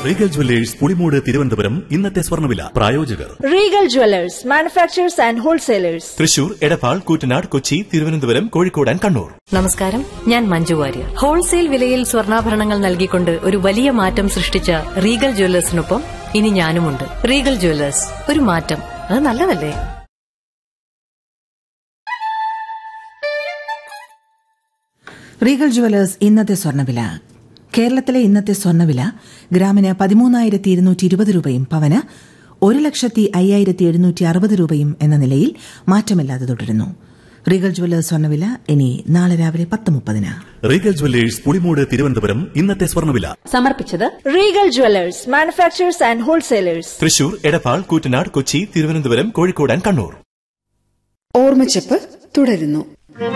Regal jewellers Pulimoodu Thiruvananthapuram ഇന്നത്തെ സ്വർണ്ണവില പ്രായോജകർ Regal Jewelers, manufacturers and wholesalers. Thrissur Edappal Koottanad Kochi Thiruvananthapuram Kozhikode and Kannur നമസ്കാരം ഞാൻ മഞ്ജു വാര്യർ ഹോൾസെയിൽ വിലയിൽ സ്വർണ്ണാഭരണങ്ങൾ നൽകിക്കൊണ്ട് ഒരു വലിയ മാറ്റം സൃഷ്ടിച്ച റീഗൽ ജ്വല്ലേഴ്സിനൊപ്പം ഇനി ഞാനുമുണ്ട് റീഗൽ ജ്വല്ലേഴ്സ് ഒരു മാറ്റം അത് നല്ലതല്ലേ റീഗൽ ജുവലേഴ്സ് ഇന്നത്തെ സ്വർണ്ണവില കേരളത്തിലെ ഇന്നത്തെ സ്വർണ്ണവില ഗ്രാമിന് പതിമൂന്നായിരത്തി ഇരുന്നൂറ്റി ഇരുപത് രൂപയും പവന് ഒരു ലക്ഷത്തി അയ്യായിരത്തി എഴുന്നൂറ്റി അറുപത് രൂപയും എന്ന നിലയിൽ മാറ്റമില്ലാതെ തുടരുന്നു റീഗൽ ജുവലേഴ്സ് സ്വർണ്ണവില ഇനി നാളെ രാവിലെ പത്ത് മുപ്പതിന് റീഗൽ ജുവല്ലേഴ്സ് പുളിമൂട് തിരുവനന്തപുരം ഇന്നത്തെ സ്വർണ്ണവില സമർപ്പിച്ചത് Regal Jewelers, manufacturers and wholesalers. Thrissur Edappal Koottanad Kochi Thiruvananthapuram Kozhikode and Kannur ഓർമ്മച്ചപ്പ് തുടരുന്നു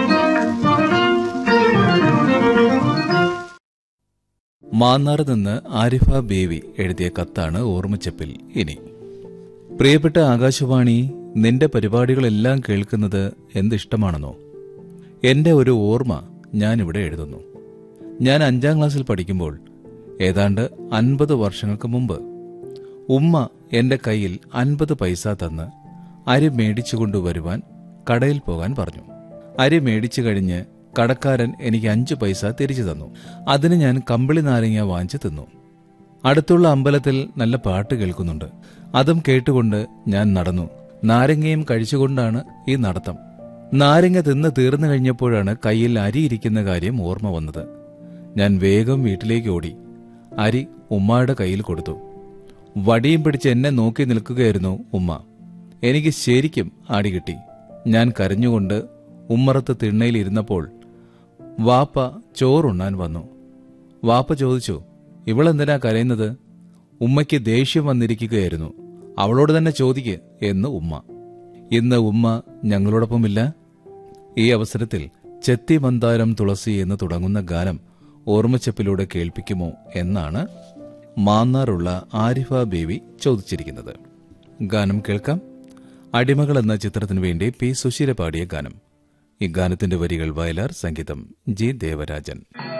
മാന്നാറ് നിന്ന് ആരിഫ ബേവി എഴുതിയ കത്താണ് ഓർമ്മച്ചപ്പിൽ ഇനി പ്രിയപ്പെട്ട ആകാശവാണി നിന്റെ പരിപാടികളെല്ലാം കേൾക്കുന്നത് എന്തിഷ്ടമാണെന്നോ എന്റെ ഒരു ഓർമ്മ ഞാനിവിടെ എഴുതുന്നു ഞാൻ അഞ്ചാം ക്ലാസ്സിൽ പഠിക്കുമ്പോൾ ഏതാണ്ട് അൻപത് വർഷങ്ങൾക്ക് മുമ്പ് ഉമ്മ എന്റെ കയ്യിൽ അൻപത് പൈസ തന്ന് അരി മേടിച്ചു കൊണ്ടുവരുവാൻ കടയിൽ പോകാൻ പറഞ്ഞു അരി മേടിച്ചു കഴിഞ്ഞ് കടക്കാരൻ എനിക്ക് അഞ്ചു പൈസ തിരിച്ചു തന്നു അതിന് ഞാൻ കമ്പിളി നാരങ്ങ വാങ്ങിച്ചു തിന്നു അടുത്തുള്ള അമ്പലത്തിൽ നല്ല പാട്ട് കേൾക്കുന്നുണ്ട് അതും കേട്ടുകൊണ്ട് ഞാൻ നടന്നു നാരങ്ങയും കഴിച്ചുകൊണ്ടാണ് ഈ നടത്തം നാരങ്ങ തിന്ന് തീർന്നു കഴിഞ്ഞപ്പോഴാണ് കയ്യിൽ അരി ഇരിക്കുന്ന കാര്യം ഓർമ്മ വന്നത് ഞാൻ വേഗം വീട്ടിലേക്ക് ഓടി അരി ഉമ്മയുടെ കയ്യിൽ കൊടുത്തു വടിയും പിടിച്ച് എന്നെ നോക്കി നിൽക്കുകയായിരുന്നു ഉമ്മ എനിക്ക് ശരിക്കും ആടി കിട്ടി ഞാൻ കരഞ്ഞുകൊണ്ട് ഉമ്മറത്ത് തിണ്ണയിൽ ഇരുന്നപ്പോൾ വാപ്പ ചോറുണ്ണാൻ വന്നു വാപ്പ ചോദിച്ചു ഇവളെന്തിനാ കരയുന്നത് ഉമ്മയ്ക്ക് ദേഷ്യം വന്നിരിക്കുകയായിരുന്നു അവളോട് തന്നെ ചോദിക്ക് എന്ന് ഉമ്മ ഇന്ന് ഉമ്മ ഞങ്ങളോടൊപ്പമില്ല ഈ അവസരത്തിൽ ചെത്തി മന്ദാരം തുളസി എന്ന് തുടങ്ങുന്ന ഗാനം ഓർമ്മച്ചപ്പിലൂടെ കേൾപ്പിക്കുമോ എന്നാണ് മാന്നാറുള്ള ആരിഫ ബേബി ചോദിച്ചിരിക്കുന്നത് ഗാനം കേൾക്കാം അടിമകൾ എന്ന ചിത്രത്തിനു വേണ്ടി പി സുശീല പാടിയ ഗാനം ഈ ഗാനത്തിന്റെ വരികൾ വയലാർ സംഗീതം ജി ദേവരാജൻ